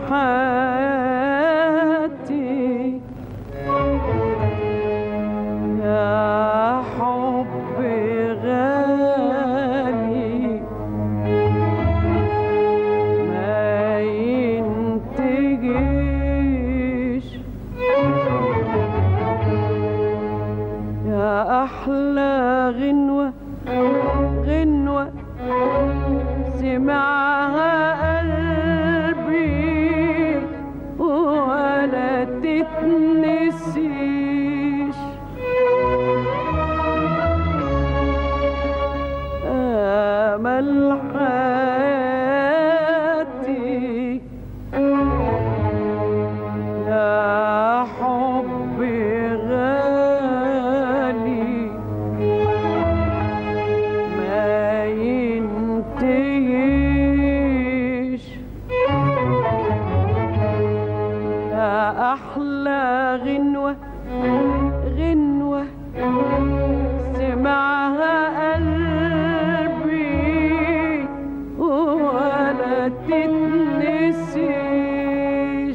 حياتي يا حبي غالي ما ينتجيش يا أحلى غنوة غنوة سمعها قلبي ولا تتنسيش أمل حياتي يا حبي غالي ما ينتهيش يا أحلى غنوة غنوة سمعها قلبي ولا تتنسيش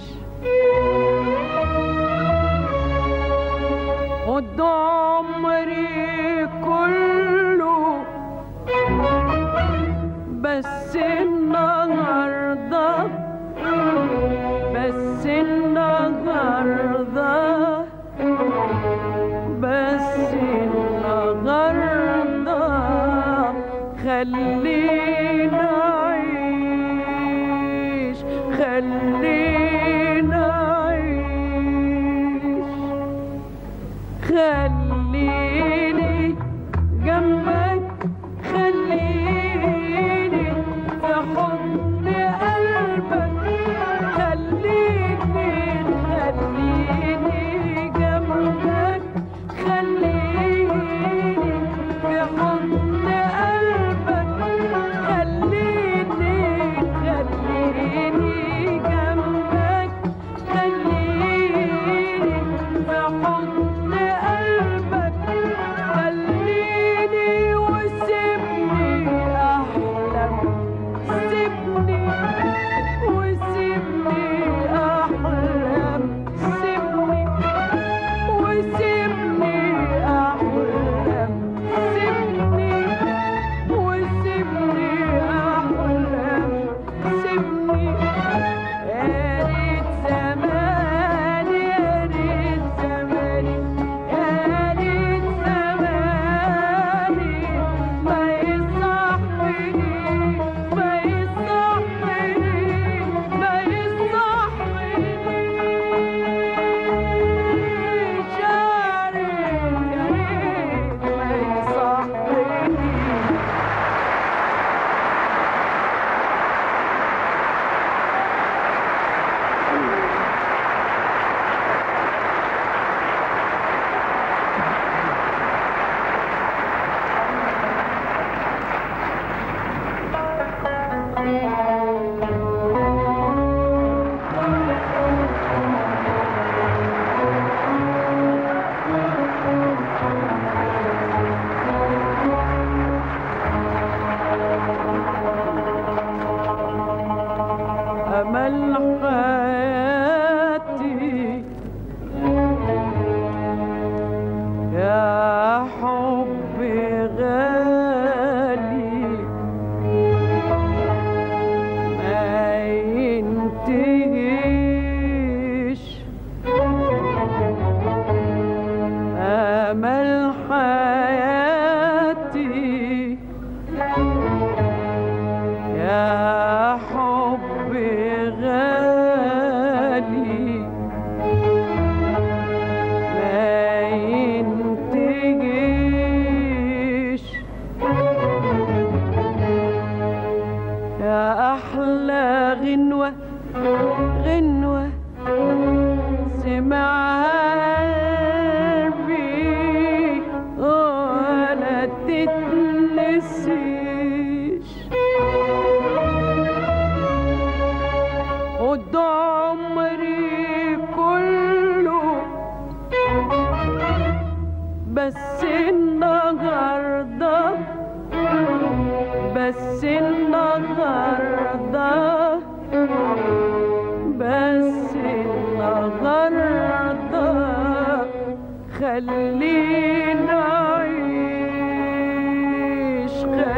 خد عمري كله بس النهارده بس النهارده بس النهارده خلينا عيش خلينا عيش خليني جنبك خليني في حضن قلبك خليني خليني جنبك خليني في حضن قلبك خليني خليني جنبك خليني في حضن قلبك خليني وسيبني احلم سيبني وسيبني احلم سيبني وسيبني احلم سيبني وسيبني احلم سيبني يا ريت زماني يا ريت زماني يا ريت زماني ما يصحني ما يصحني ما يصحنيش يا ريت يا ريت ما يصحني أمل حياتي يا حبي غالي ما ينتهيش أمل حياتي يا حبي غالي ما ينتجيش يا أحلى غنوة غنوة سمعها قلبي ولا تتنسيش خد عمري كله بس النهارده بس النهارده خلينا عيش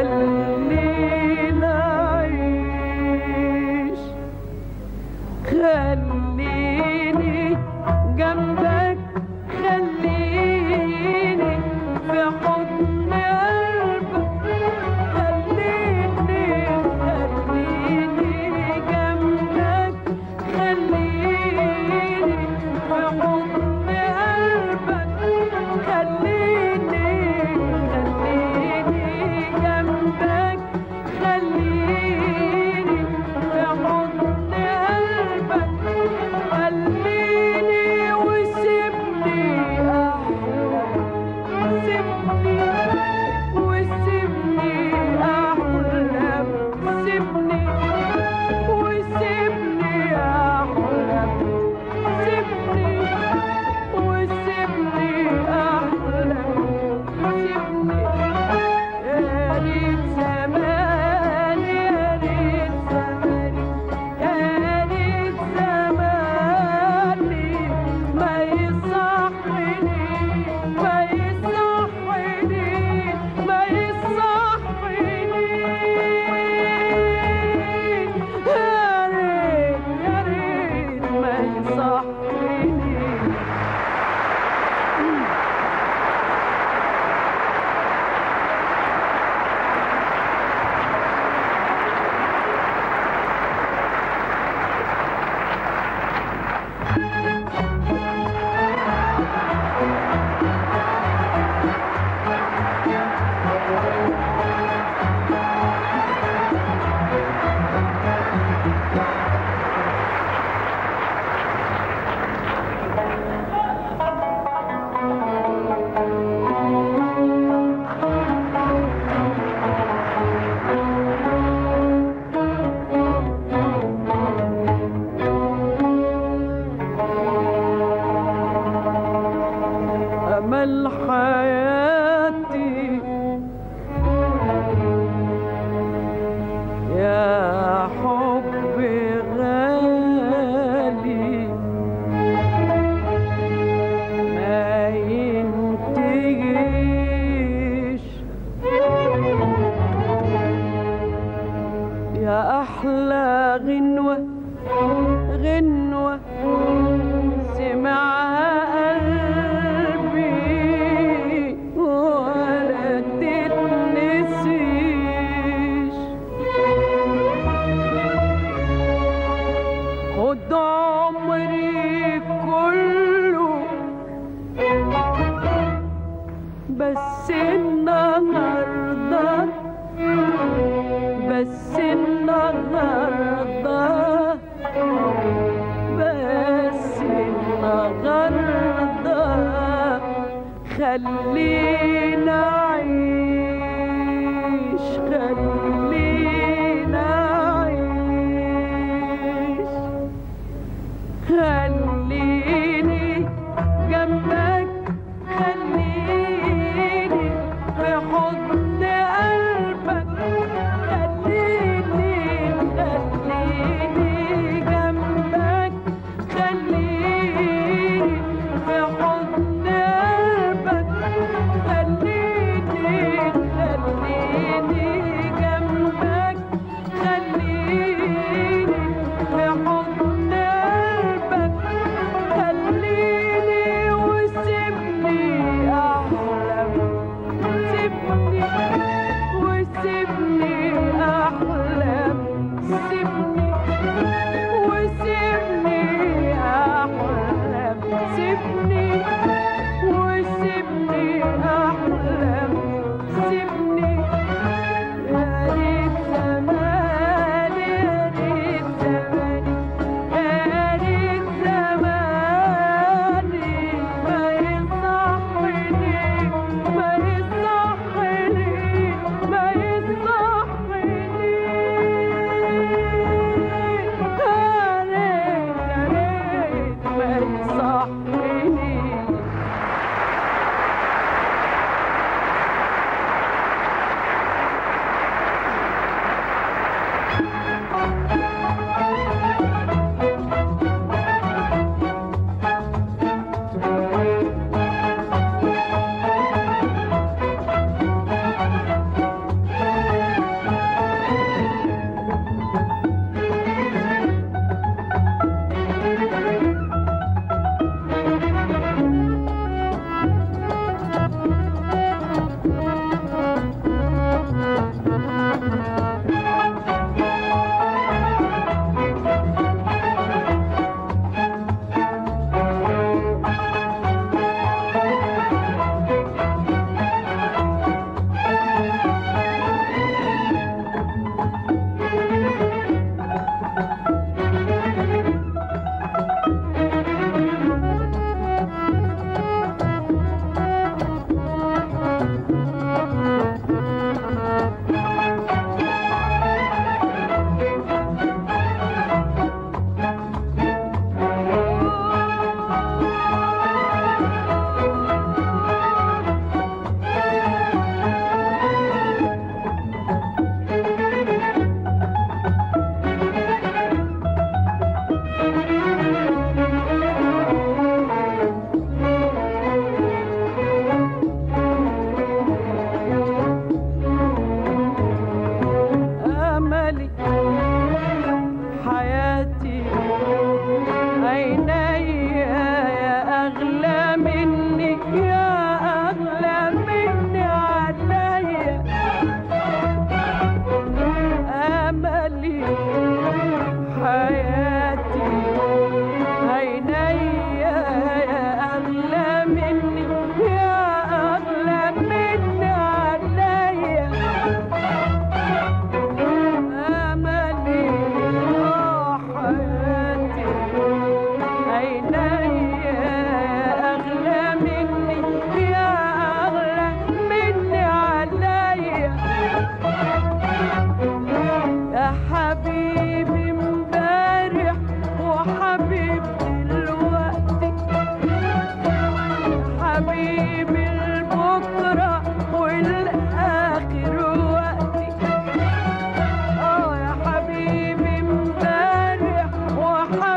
خلينا عيش خليني جنبك خليني في حضن قلبك خليني خليني جنبك خليني في حضن قلبك خليني خليني جنبك خليني في حضن قلبك خليني وسيبني أحلم سيبني وسيبني أحلم سيبني وسيبني أحلم سيبني وسيبني أحلم سيبني يا ريت زماني يا ريت زماني يا ريت زماني ما يصحني ما يصحني ما يصحني يا ريت يا ريت ما يصحني أمل حياتي يا حب غالي ما ينتهيش يا أحلى غنوة غنوة سمعها قلبي ولا تتنسيش خد عمري كله بس النهارده بس النهارده بس النهارده خلينا عيش خلينا عيش خليني جنبك خليني في حضن قلبك خليني خليني جنبك خليني في حضن قلبك خليني خليني جنبك خليني في حضن قلبك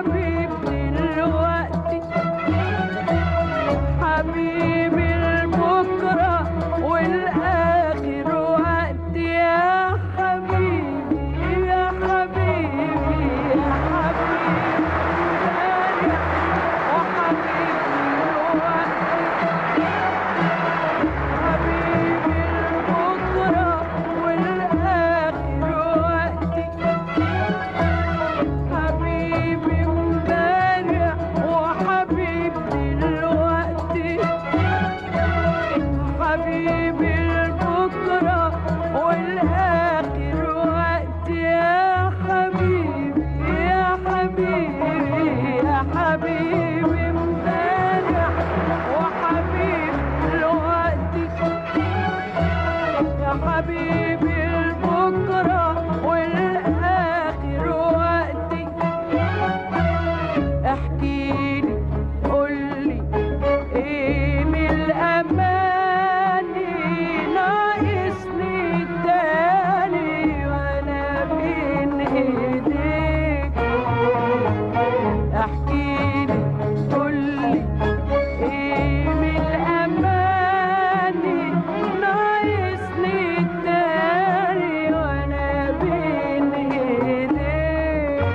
حبيب دلوقتي حبيبي البكرة والآخر وقت يا حبيبي يا حبيبي يا حبيبي راجع وحبيبي الوقت حبيبي البكرة والآخر وقتي حبيبي امبارح وحبيبي دلوقتي حبيبي البكرة والآخر وقتي يا حبيبي يا حبيبي يا حبيبي امبارح وحبيبي دلوقتي يا حبيبي البكرة والآخر وقتي احكيلي قولي ايه من الأماني ناقصني تاني وانا بين ايديك احكيلي قولي ايه من الأماني ناقصني تاني وانا بين ايديك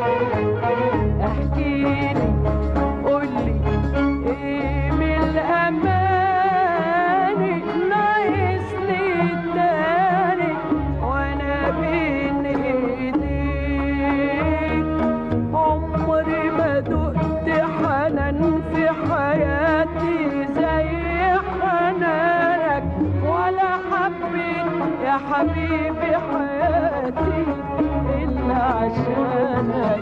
احكيلي قولي ايه من الاماني ناقصني تاني وانا بين ايديك عمري ما دقت حنان في حياتي زي حنانك ولا حبيت يا حبيبي حياتي الا عشانك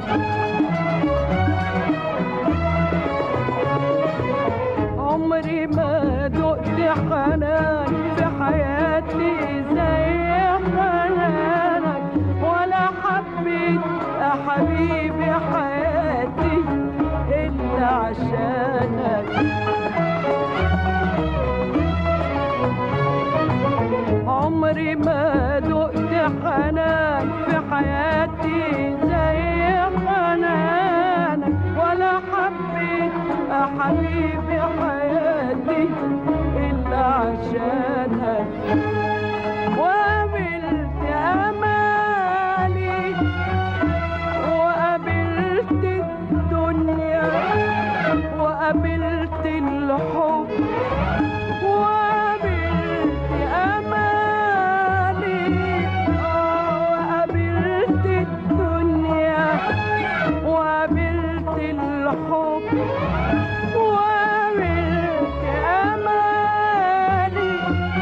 عمري ما دقت حنان في حياتي زي حنانك ولا حبيت يا حبيبي حياتي إلا عشانك عمري ما دقت حنان في حياتي زي حنانك ولا حبيت يا حبيبي حياتي إلا عشانك وقابلت أمالي وقابلت الدنيا وقابلت الحب وقابلت أمالي آه، وقابلت الدنيا وقابلت الحب وقابلت أمالي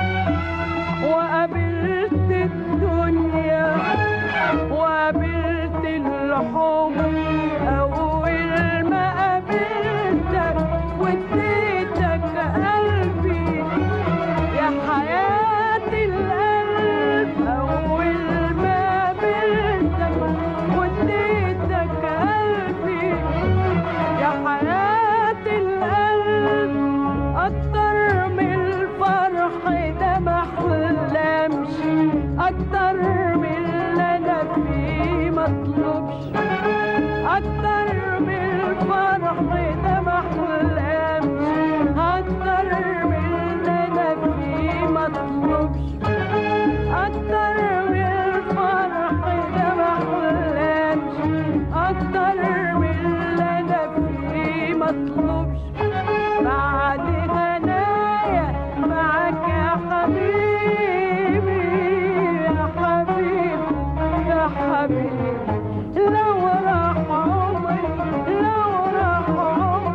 وقابلت الدنيا وقابلت الحب أول ما قابلتك واديتك قلبي يا حياة القلب أول ما قابلتك واديتك قلبي يا حياة القلب أكتر من الفرح ده ما أحلمش أكتر من اللي أنا فيه مطلوبش أكتر من الفرح ده ما أحلمش أكتر من اللي أنا فيه مطلوبش أكتر من الفرح ده ما أحلمش أكتر من اللي أنا فيه مطلوبش بعد هنايا معاك يا حبيبي يا حبيبي يا حبيبي لو راح عمري لو راح عمري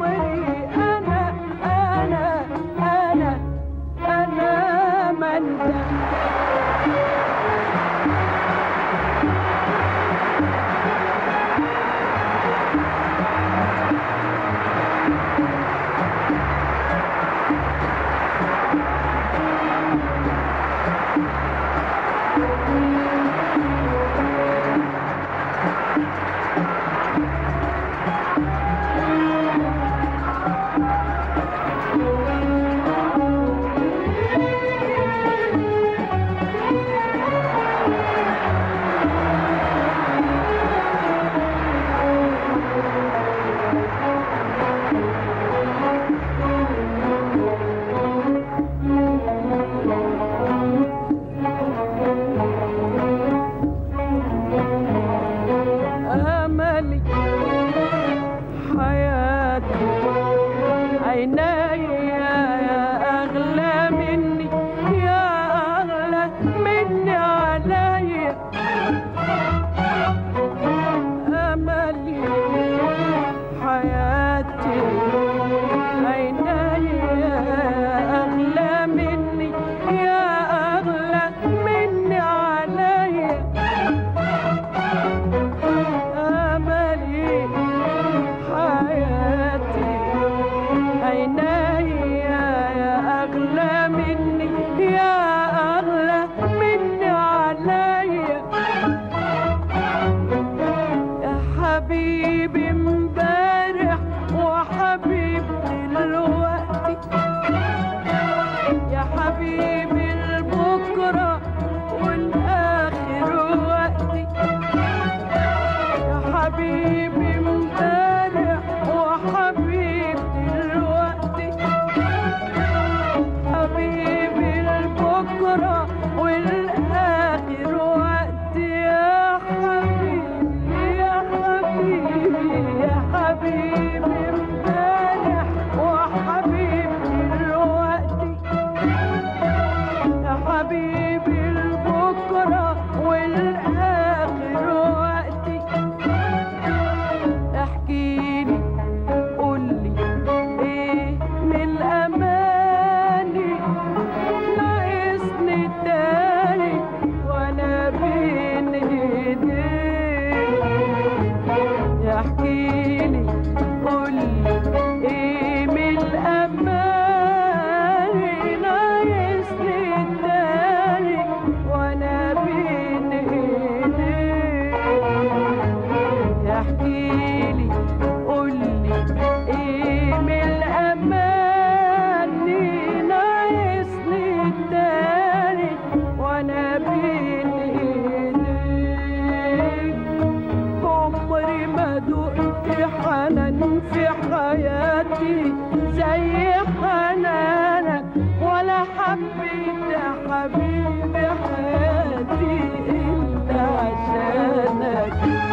في حياتي زي حنانك ولا حبيت يا حبيبي حياتي إلا عشانك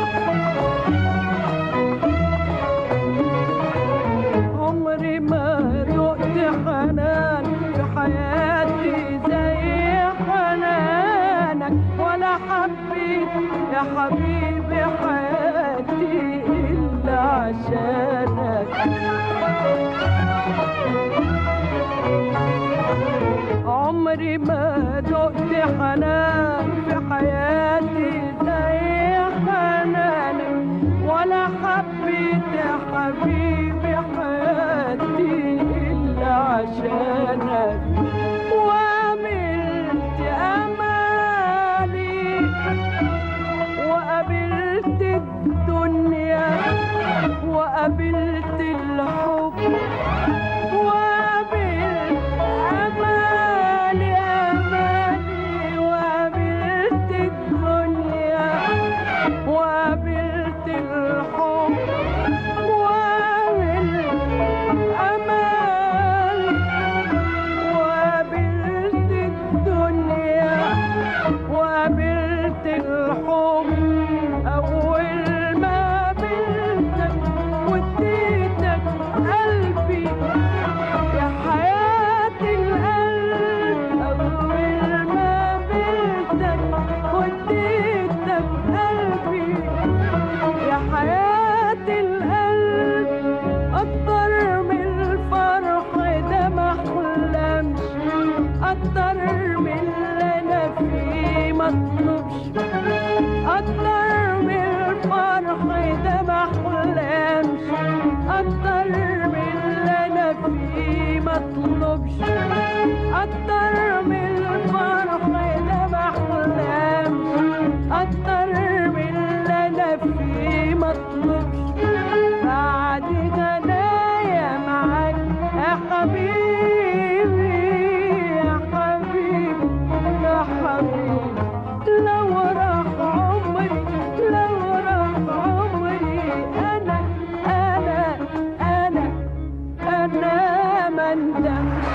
عمري ما دقت حنان في حياتي زي حنانك ولا حبيت يا حبيبي حياتي إلا عشانك عمري ما دقت حنان في حياتي زي حنانك ولا حبيت يا حبيبي حياتي إلا عشانك وعملت أمالي وقابلت الدنيا وقابلت الحب وقابلت أمالي أمالي وقابلت الدنيا وقابلت الحب وقابلت أمالي وقابلت الدنيا وقابلت الحب أول ما قابلتك واديتك قلبي يا حياة القلب أول ما قابلتك واديتك قلبي يا حياة القلب أكتر من الفرح ده ما أحلمش أكتر من اللي أنا فيه ما أطلبش أكتر من الفرح ده ما أحلمش أكتر من اللي أنا فيه ما أطلبش أكتر من الفرح ده ما أحلمش أكتر من اللي أنا فيه ما أطلبش بعد غنايا معاك يا حبيبي يا حبيبي يا حبيبي لو راح عمري لو راح عمري أنا أنا أنا أنا ما ندمش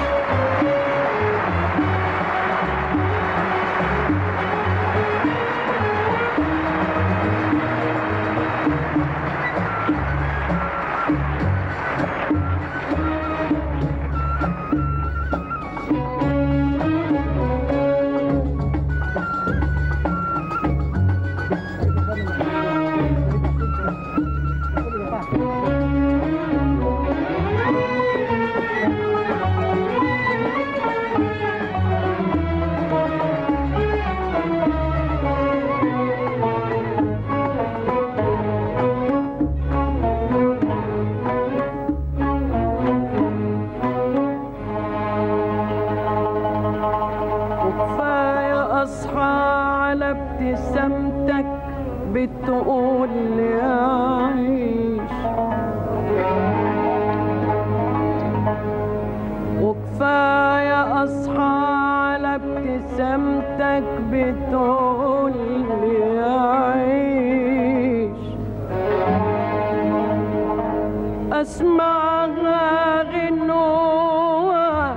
وكفاية أصحى على ابتسامتك بتقول لي أعيش وكفاية أصحى على ابتسامتك بتقول لي أعيش أسمعها غنوة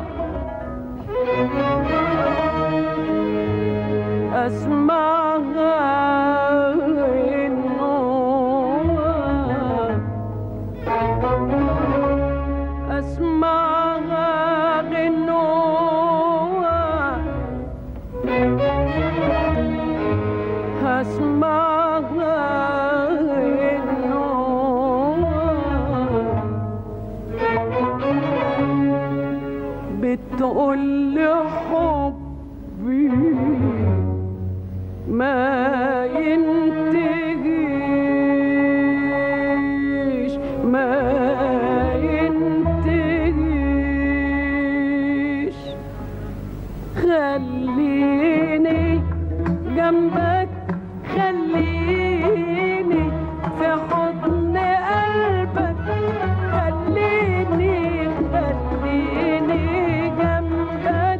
أسمعها غنوة أسمعها غنوة أسمعها غنوة بتقول لي حبي ما ينتهيش ما ينتهيش خليني جنبك خليني في حضن قلبك خليني خليني جنبك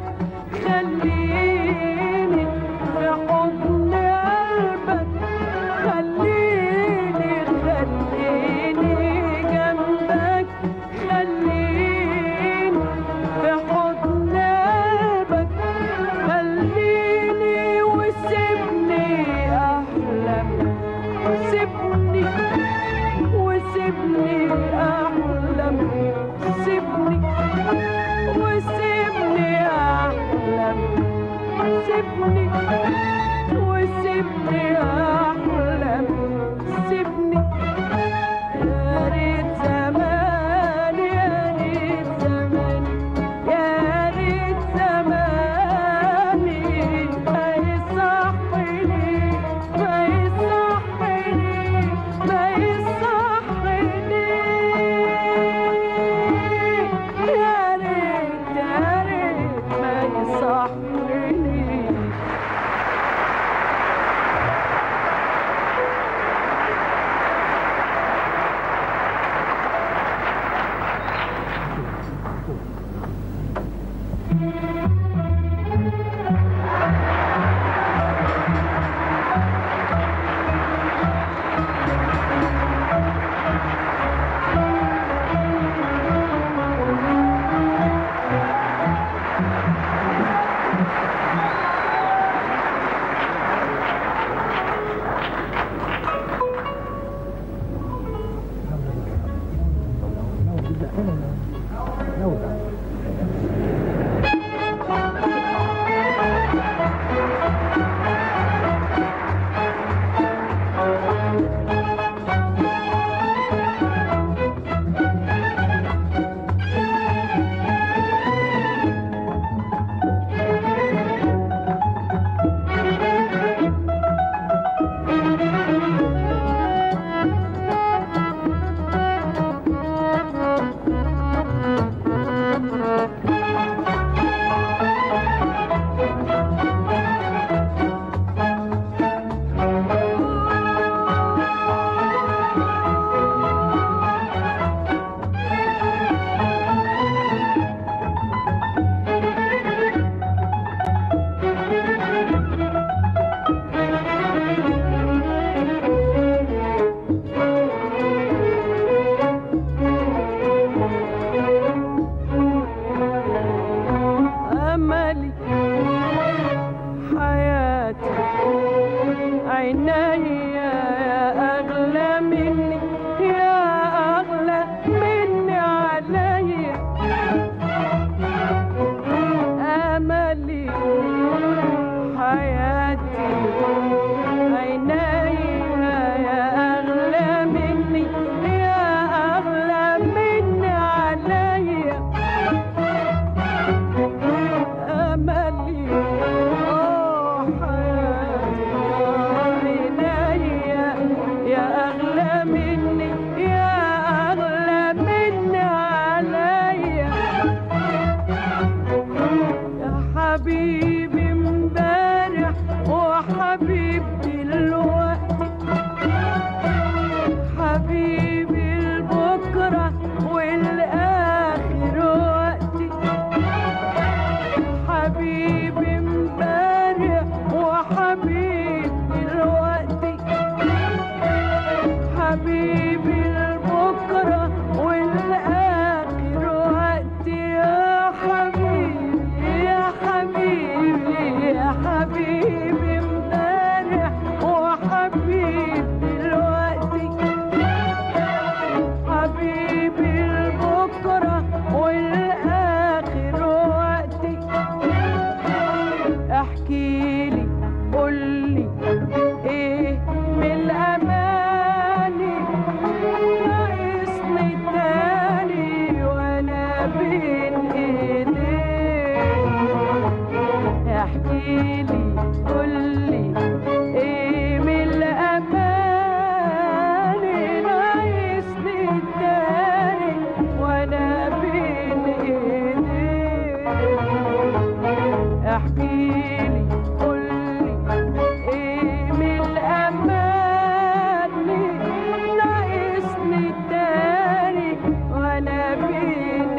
أملي حياتي عيني يا أغلى مني يا أغلى مني عليا أملي حياتي عيني يا أغلى مني يا أغلى مني عليا أملي آه حياتي عينيا يا أغلى مني يا أغلى مني عليا يا حبيبي امبارح وحبيب دلوقتي حبيبي البكرة والآخر وقتي حبيبي امبارح وحبيب دلوقتي حبيبي البكرة والآخر وقتي يا حبيبي يا حبيبي يا حبيبي امبارح وحبيب دلوقتي حبيبي البكرة والآخر وقتي احكيلي قولي ايه من الاماني ناقصني تاني وانا بين ايديك احكيلي قولي ايه من الاماني ناقصني تاني وانا بين ايديك احكيلي قولي ايه من الاماني ناقصني تاني وانا بين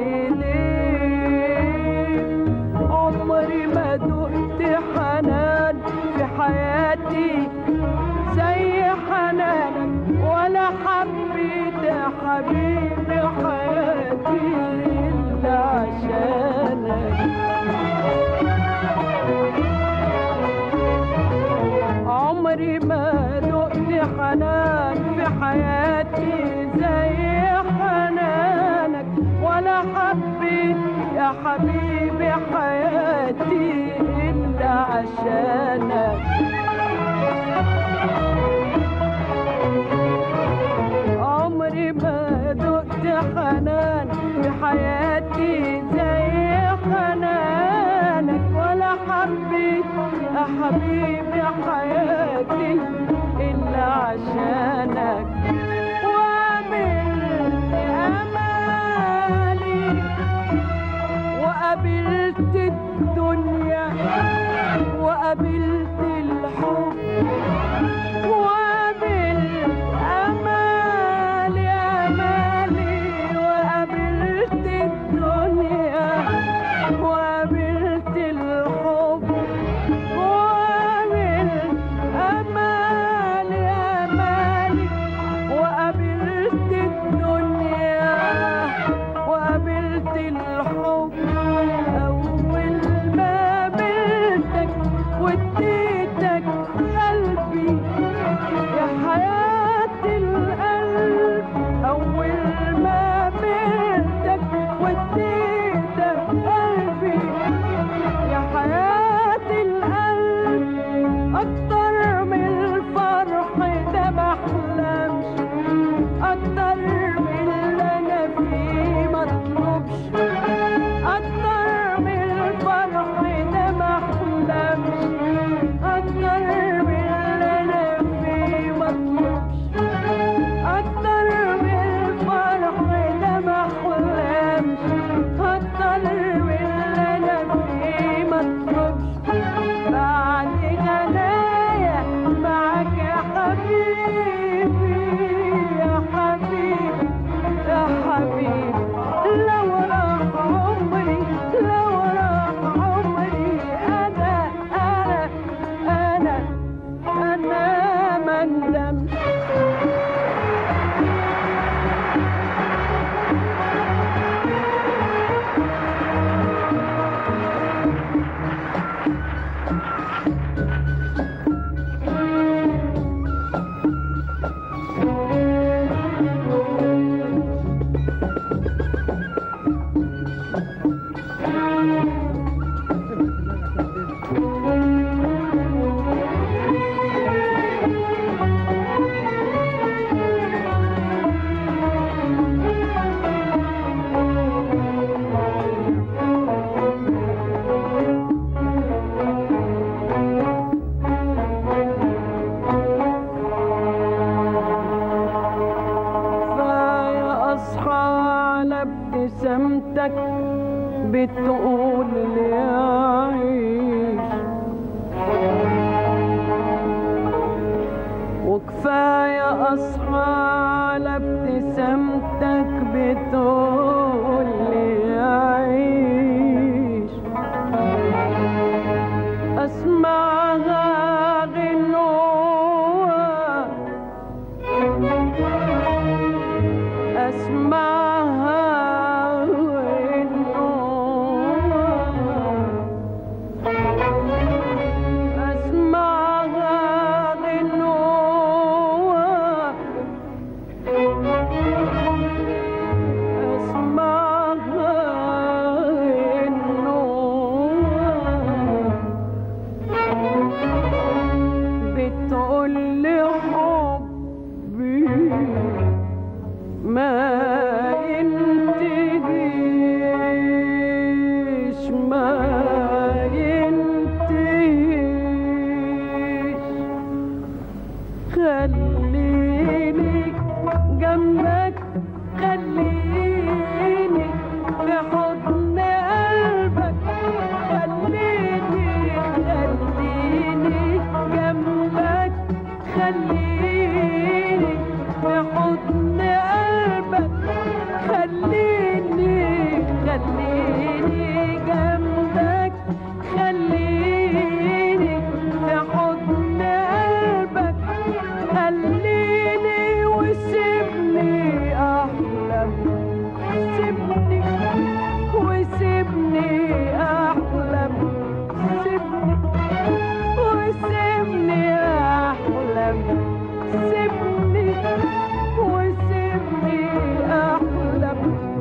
ايديك عمري ما دقت حنان في حياتي زي حنانك ولا حبيت يا حبيبي حياتي الا عشانك عمري ما دقت حنان في حياتي زي حنانك ولا حبيت يا حبيبي حياتي إلا عشانك عمري ما دقت حنان في حياتي زي حنانك ولا حبيت يا حبيبي حياتي إلا عشانك وقابلت أمالي وقابلت الدنيا وقابلت الحب وقابلت أمالي أمالي وقابلت الدنيا وقابلت الحب وقابلت أمالي أمالي ابتسامتك بتقول لي عيش وكفاية أصحى على ابتسامتك بتقول لي عيش أسمعها غنوة أسمعها غنوة أسمعها غنوة أسمعها غنوة بتقول لي حبي ما ينتهيش ما ينتهيش خليني جنبك خليني في حضن قلبك خليني خليني جنبك خليني في حضن قلبك خليني خليني جنبك خليني في حضن قلبك خليني وسيبني احلم سيبني وسيبني احلم سيبني وسيبني احلم سيبني وسيبني احلم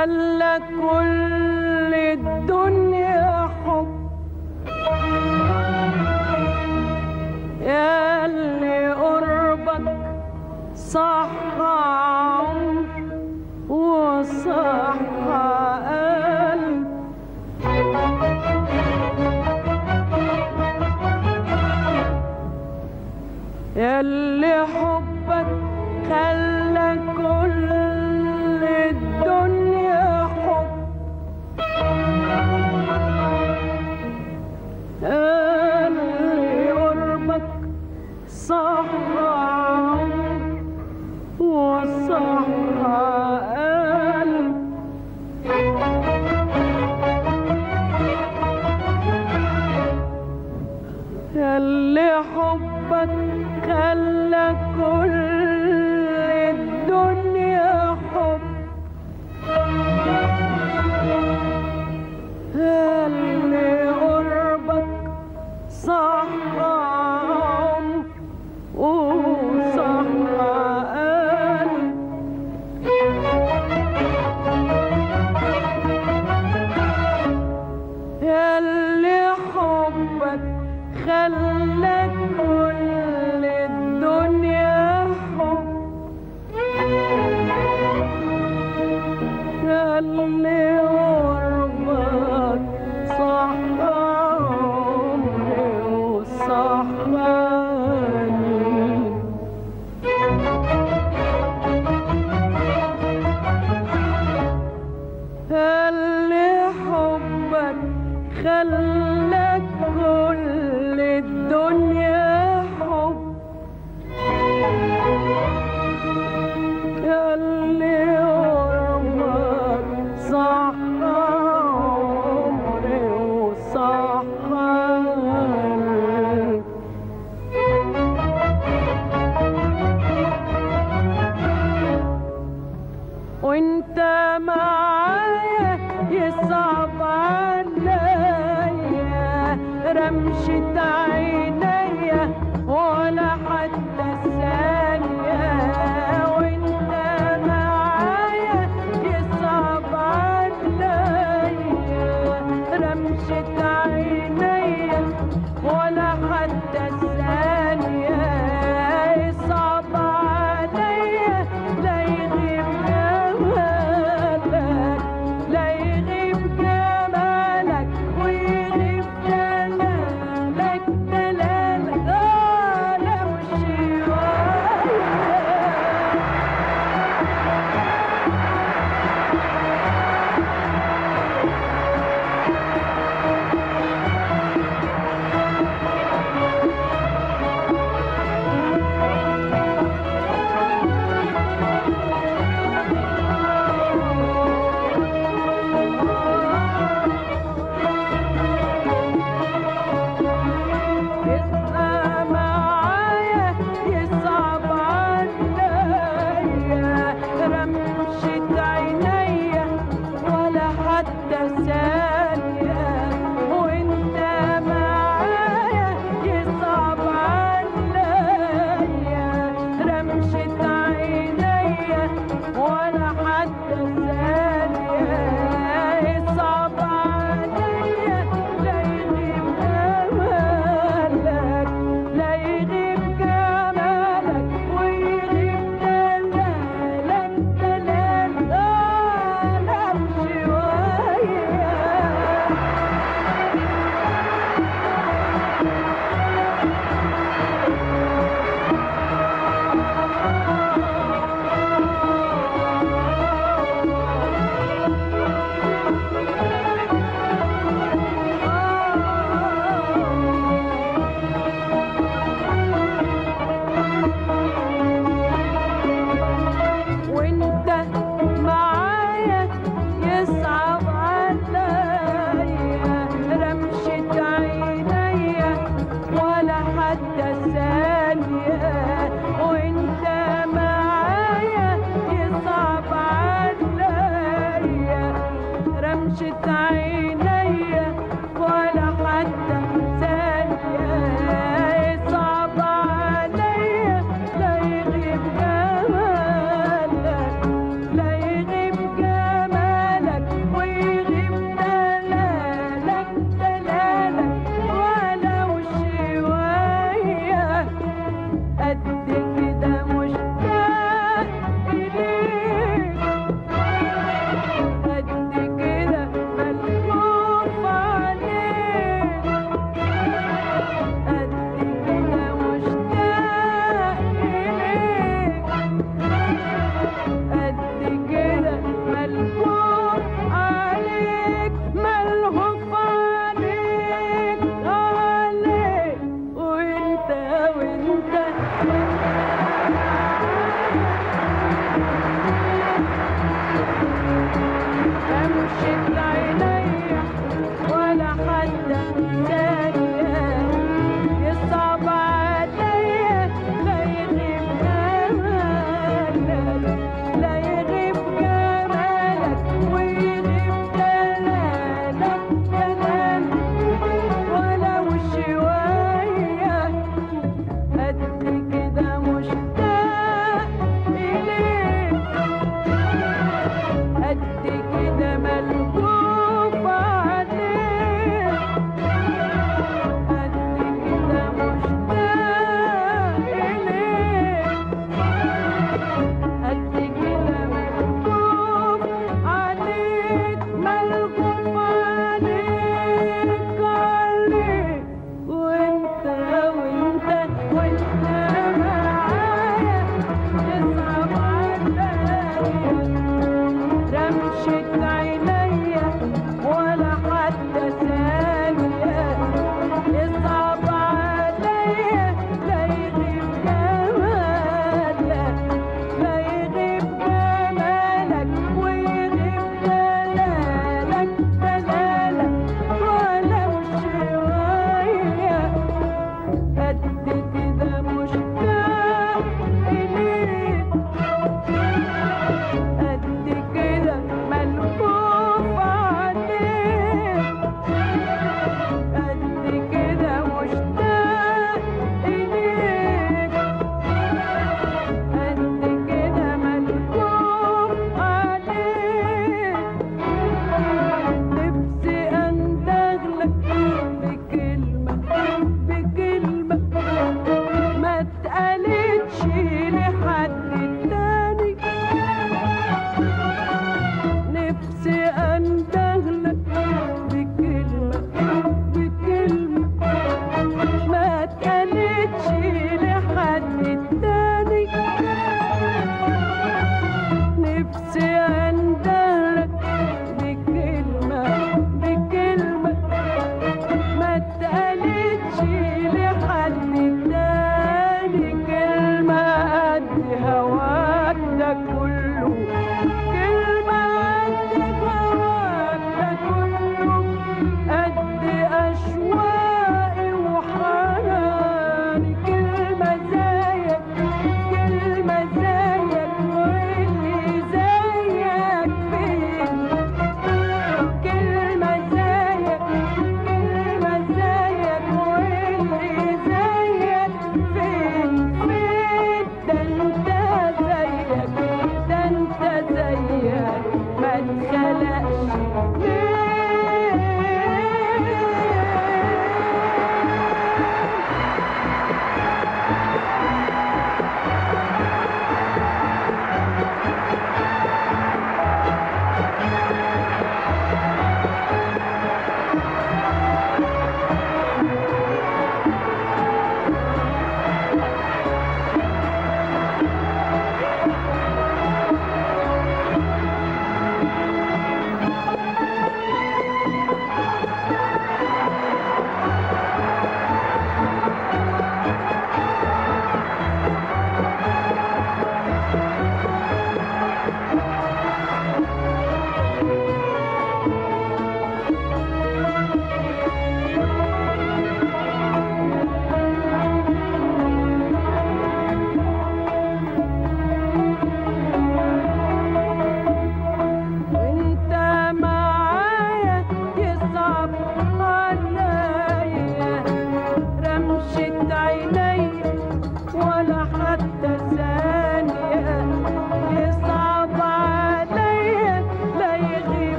خلى كل الدنيا حب يا اللي قربك صح عمر وصح قلب ياللي حبك خلى كل الدنيا حب ياللي قربك صح عمر وصح قلب ياللي حبك خلى كل الدنيا حب ياللي قربك صح عمر وصح قلب ياللي حبك خلى كل الدنيا حب ياللي قربك صح عمري وصح غني اللي حبك خلى كل الدنيا حب اللي قربك صح عمري وصح قلبي وانت معايا يصعب عليا رمشة عينيا ولا حتى ثانية وانت معايا يصعب عليا رمشة عينيا ولا حتى ثانية يصعب عليا لا يغيب جمالك لا يغيب جمالك ويغيب جمالك ده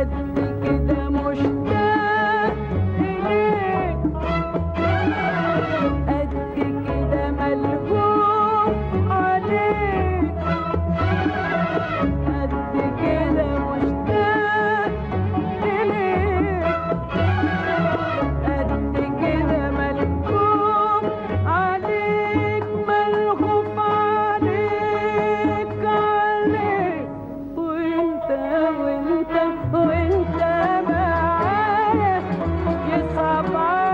قد كده مشتاق إليك قد كده ملهوف عليك قد كده مشتاق إليك قد كده ملهوف عليك ملهوف عليك عليك وانت وانت وانت معايا يصعب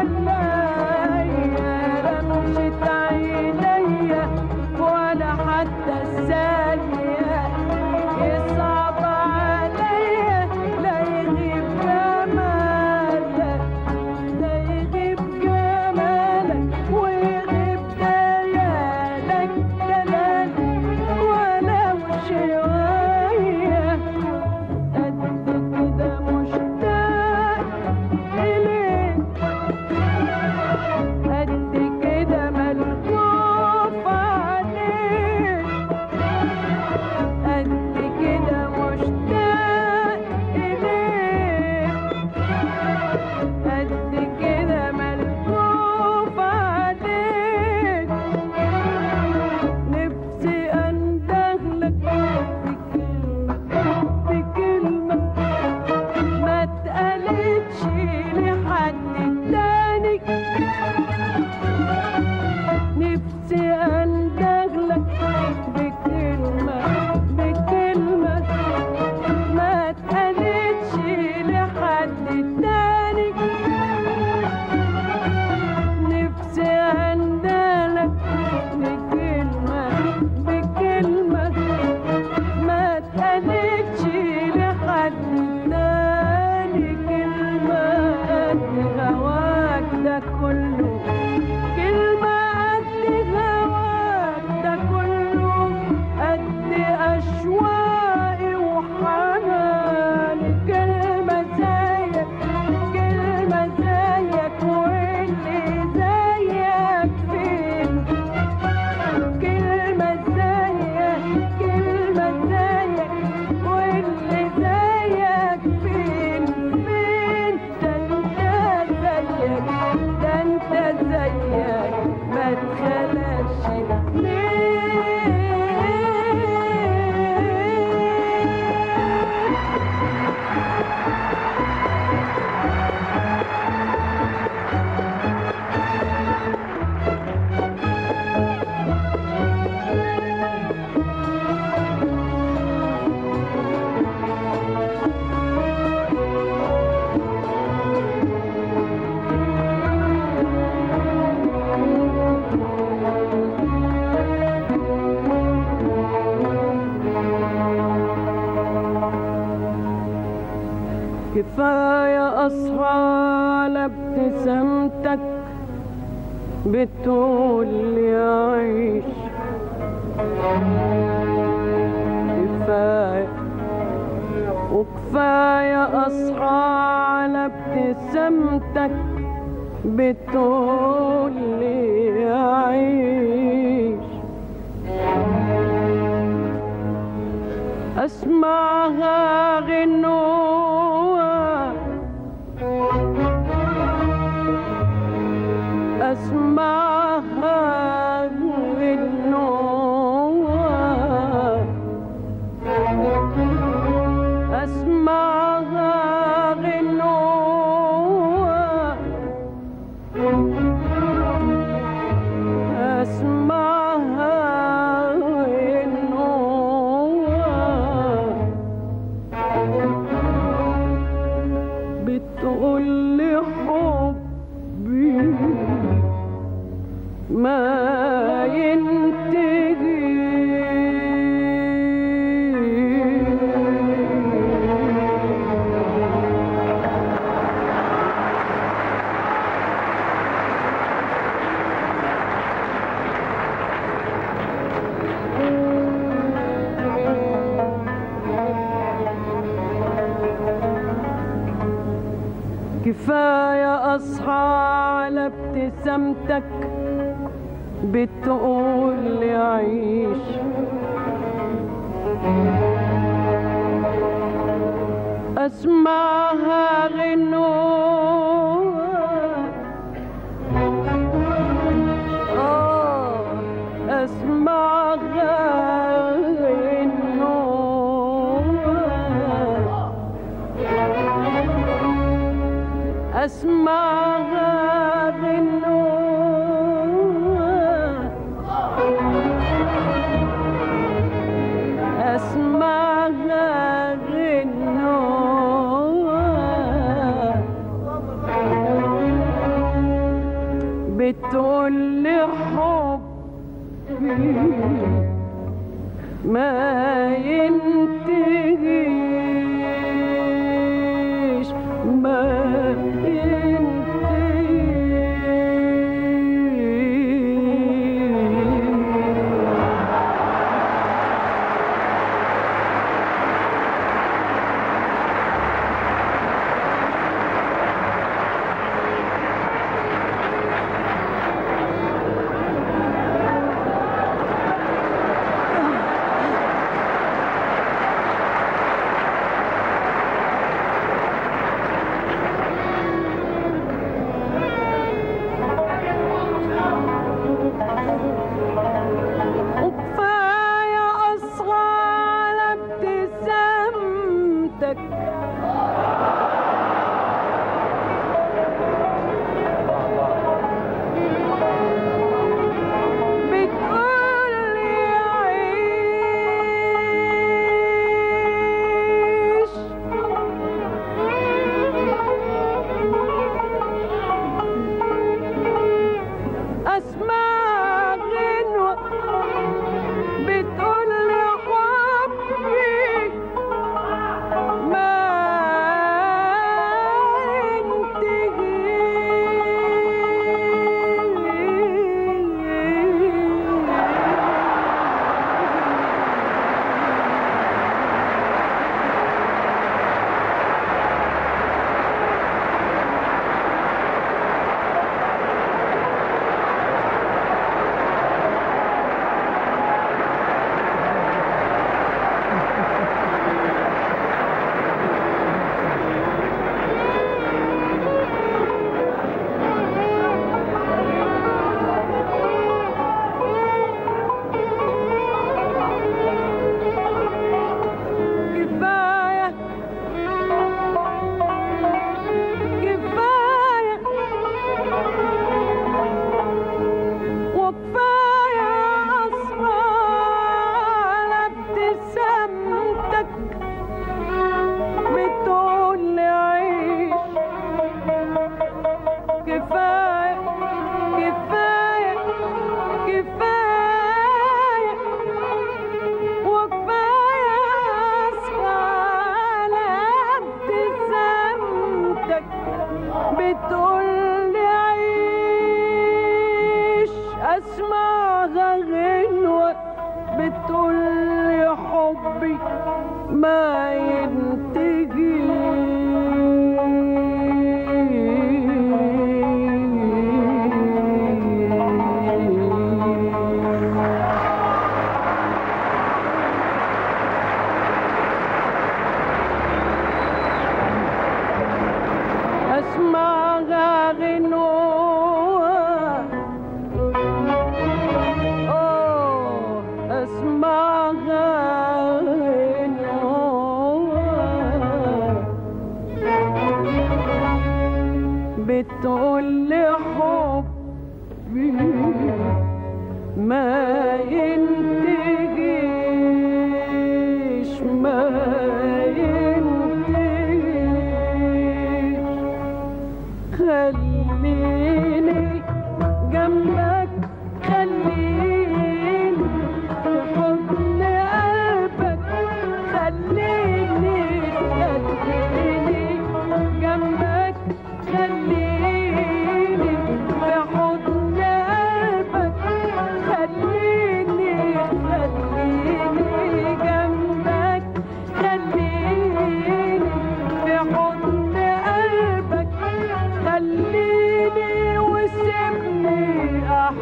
عليا رمشة عينيا ولا حتى الثانية يصعب عليا لا يغيب جمالك لا يغيب جمالك ويغيب دلالك دلالك ولو شوية قد كده مشتاق إليك قد كده ملهوف عليك قد كده مشتاق إليك قد كده ملهوف عليك نفسي أندهلك بكلمة بكلمة ما اتقالتش لحد تاني نفسي أندهلك بكلمة بكلمة ما اتقالتش لحد تاني نفسي أندهلك بكلمة بكلمة ما اتقالتش لحد تاني كلمة قد هواك ده كله كلمة قد هواك ده كله قد أشواقي وحناني كلمة زيك كلمة زيك واللي زيك فين كلمة زيك كلمة زيك واللي زيك فين فين ده انت زيك ده انت زيك ما اتخلقش ليه كفاية أصحى على ابتسامتك بتقول لي عيش كفاية وكفاية أصحى على ابتسامتك بتقول لي عيش أسمعها غنوة أسمعها غنوة أسمعها غنوة أسمعها غنوة بتقول لي حبي ما ينتهي كفاية أصحى على ابتسامتك بتقول لي عيش اسمعها غنوة آه اسمعها غنوة اسمعها غنوة اسمعها غنوة بتقول لي حبي ما ينتهيش ما ينتهيش وكفاية أصغى على ابتسامتك بتقولي عيش أسمع غنوة بتقولي حبي ما ينتهي كفاية كفاية وكفاية أصفى على ابتسامتك بتقول لي عيش كفاية كفاية كفاية وكفاية أصفى على ابتسامتك بتقولي عيش أسمعها غنوة بتقولي حبي ما ينتهي اسمعها غنوة أوه، اسمعها غنوة بتقول لي حبي ما ينتهيش ما ينتهيش خليني جنبك خليني في حضن قلبك خليني خليني جنبك خليني في حضن قلبك خليني خليني جنبك خليني في حضن قلبك خليني وسيبني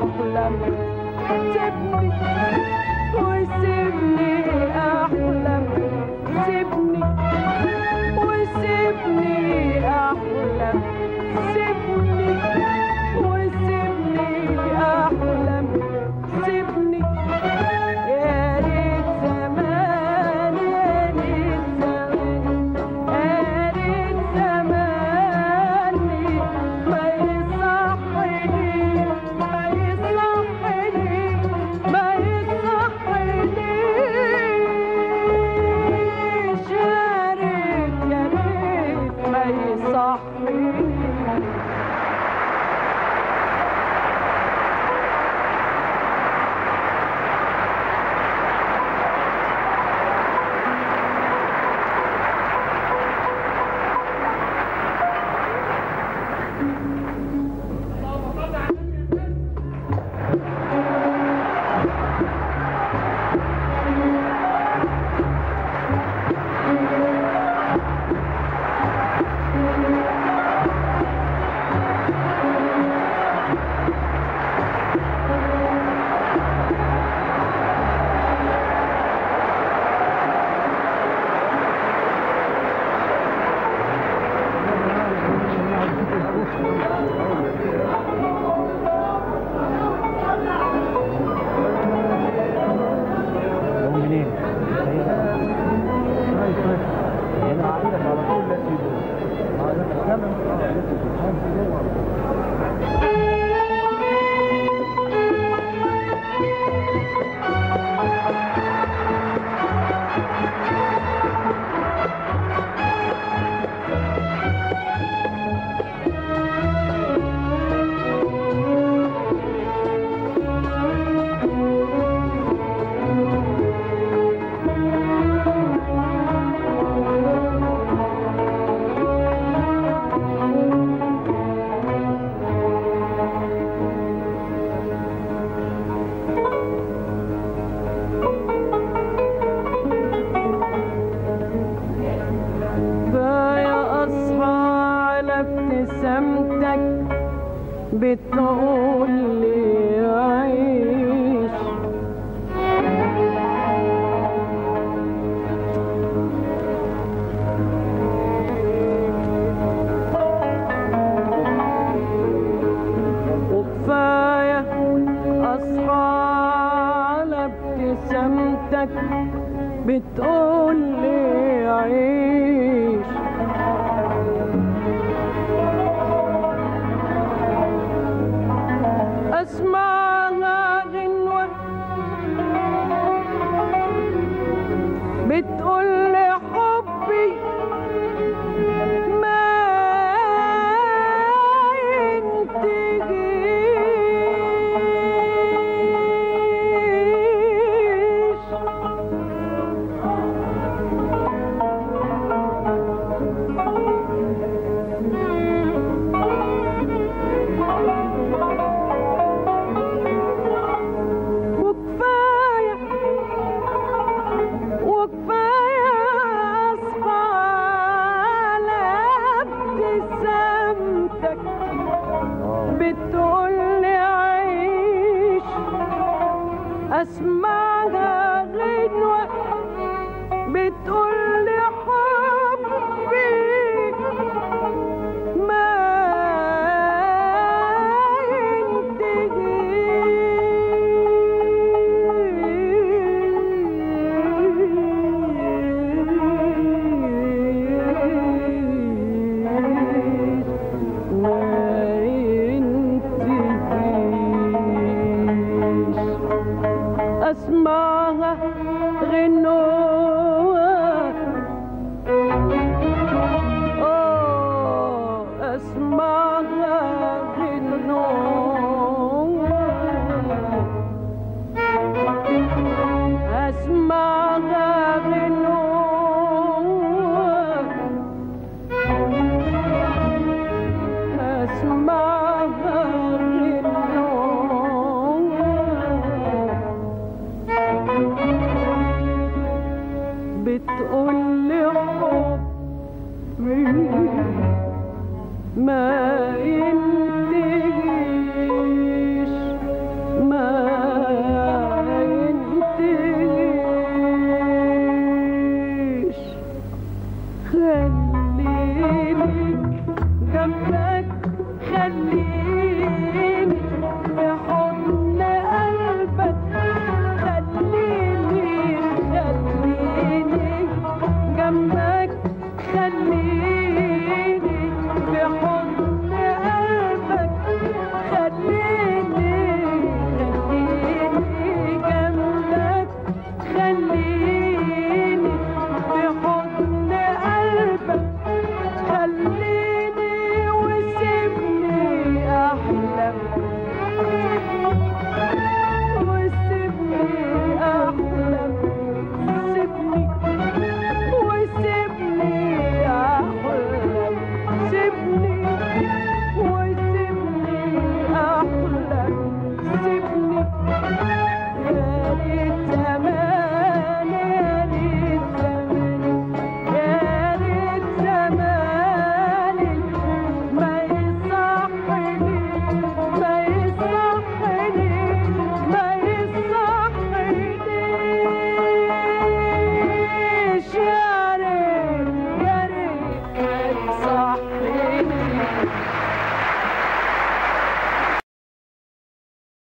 صحيني هم منين؟ هنا عندك على طول لا كفاية أصحى على ابتسامتك بتقول لي عيش وكفاية أصحى على ابتسامتك بتقول لي عيش اسمعها غنوة بتقول لي حبي ما ينتهيش وكفاية وكفاية أصحى على ابتسامتك بتقولي عيش أسمعها غنوة بتقولي حبي ما ينتهيش ما ينتهيش أسمعها غنوة آه أسمعها غنوة أسمعها غنوة أسمعها غنوة بتقول لي حبي ما ينتهي